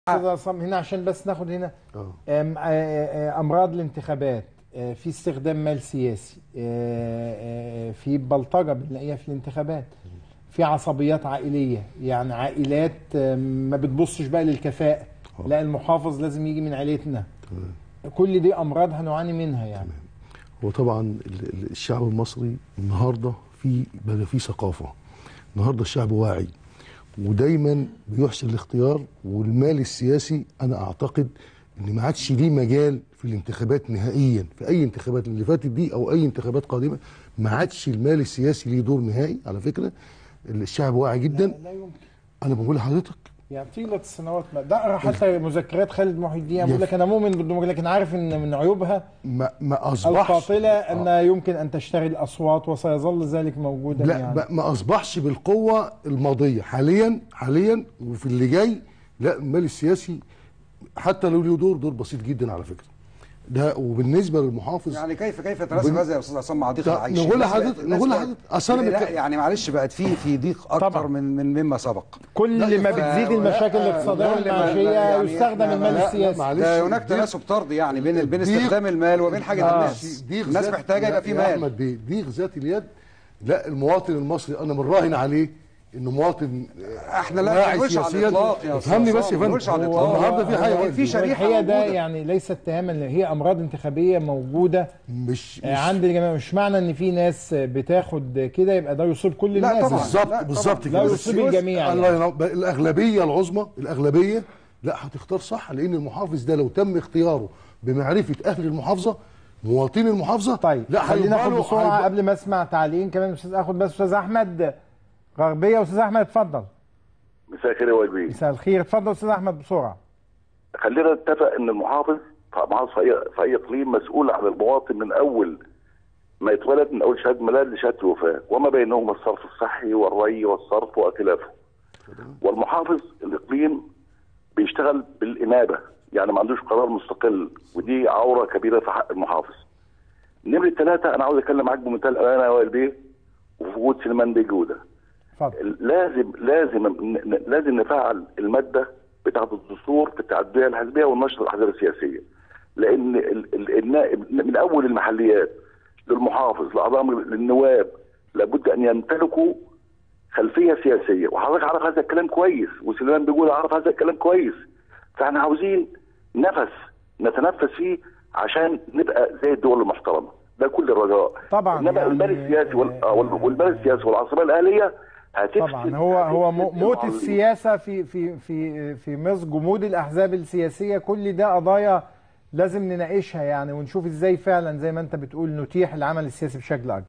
استاذ عصام هنا عشان بس ناخد هنا اه أم- آه، آه، امراض الانتخابات آه، في استخدام مال سياسي آه، آه، في بلطجه بنلاقيها في الانتخابات في عصبيات عائليه يعني عائلات آه، ما بتبصش بقى للكفاءه لا المحافظ لازم يجي من عيلتنا كل دي امراض هنعاني منها يعني هو طبعا ال- ال- الشعب المصري النهارده في بقى في ثقافه النهارده الشعب واعي ودايما بيحسن الاختيار والمال السياسي انا اعتقد ان ما عادش ليه مجال في الانتخابات نهائيا في اي انتخابات اللي فاتت دي او اي انتخابات قادمه ما عادش المال السياسي ليه دور نهائي على فكره الشعب واعي جدا لا يمكن انا بقول لحضرتك يعني طيلة السنوات ما ده أقرأ حتى مذكرات خالد محي الدين بيقول يف- لك انا مؤمن بالديمقراطيه لكن عارف ان من عيوبها ما ما اصبحش القاتله ان يمكن ان تشتري الاصوات وسيظل ذلك موجودا لا يعني ما- ما اصبحش بالقوه الماضيه حاليا حاليا وفي اللي جاي لا المال السياسي حتى لو له دور دور بسيط جدا على فكره ده وبالنسبه للمحافظ يعني كيف كيف يتناسب بن- هذا يا استاذ عصام مع ضيق طب العيش نقول الناس لحضرتك- بقت- الناس نقول بقت- لحضرتك- أصل أنا لا بك- يعني معلش بقت في في ضيق اكتر طبعا. من من مما سبق كل لا، ما ف- بتزيد المشاكل لا، الاقتصاديه لا، لا، والمعيشيه يعني يستخدم إحنا- المال لا، لا، السياسي معلش. ده هناك ضيق- تناسب طردي يعني بين بين ضيق- استخدام المال وبين حاجه آه. الناس ضيق الناس ذات- محتاجه يبقى في يا مال احمد بيه ضيق ذات اليد لا المواطن المصري انا مراهن عليه انه مواطن احنا لا واعي بنقولش على سياسياً. الاطلاق يا أستاذ افهمني بس عصام، يا ما بنقولش على فندم الإطلاق. النهارده في حاجه هو واحدة. في شريحه الحقيقه ده موجودة. يعني ليس اتهاما هي امراض انتخابيه موجوده مش آه، مش عند الجميع مش معنى ان في ناس بتاخد كده يبقى ده يصيب كل لا الناس طبعاً. بالظبط لا، بالظبط لا كده بس يصيب جزء- الجميع الله يعني. ينور بقى الاغلبيه العظمى الاغلبيه لا هتختار صح لان المحافظ ده لو تم اختياره بمعرفه اهل المحافظه مواطنين المحافظه طيب لا خلينا هيبقى ناخد له- بسرعه هيبقى- قبل ما اسمع تعليقين كمان استاذ اخد بس استاذ احمد غربيه استاذ احمد اتفضل مساء الخير يا والدي مساء الخير اتفضل استاذ احمد بسرعه خلينا نتفق ان المحافظ محافظ في اي في اي اقليم مسؤول عن المواطن من اول ما يتولد من اول شهاده ميلاد لشهاده الوفاه وما بينهما الصرف الصحي والري والصرف وخلافه والمحافظ الاقليم بيشتغل بالانابه يعني ما عندوش قرار مستقل ودي عوره كبيره في حق المحافظ نمرة ثلاثة أنا عاوز أتكلم معاك بمنتهى الأمانة يا وائل بيه وفي وجود سليمان بيه جودة اتفضل لازم لازم ن- لازم نفعل الماده بتاعه الدستور في التعديه الحزبيه والنشر الاحزاب السياسيه لان ال- ال- النائب من اول المحليات للمحافظ لاعضاء للنواب لابد ان يمتلكوا خلفيه سياسيه وحضرتك عارف هذا الكلام كويس وسليمان بيقول عارف هذا الكلام كويس فاحنا عاوزين نفس نتنفس فيه عشان نبقى زي الدول المحترمه ده كل الرجاء طبعاً انما يعني- المال السياسي وال- آه، وال- والمال السياسي والعاصمه الاهليه هتفسد طبعا هو هو مو- هتفسد موت العظيم. السياسه في في في في مصر جمود الاحزاب السياسيه كل ده قضايا لازم نناقشها يعني ونشوف ازاي فعلا زي ما انت بتقول نتيح العمل السياسي بشكل اكبر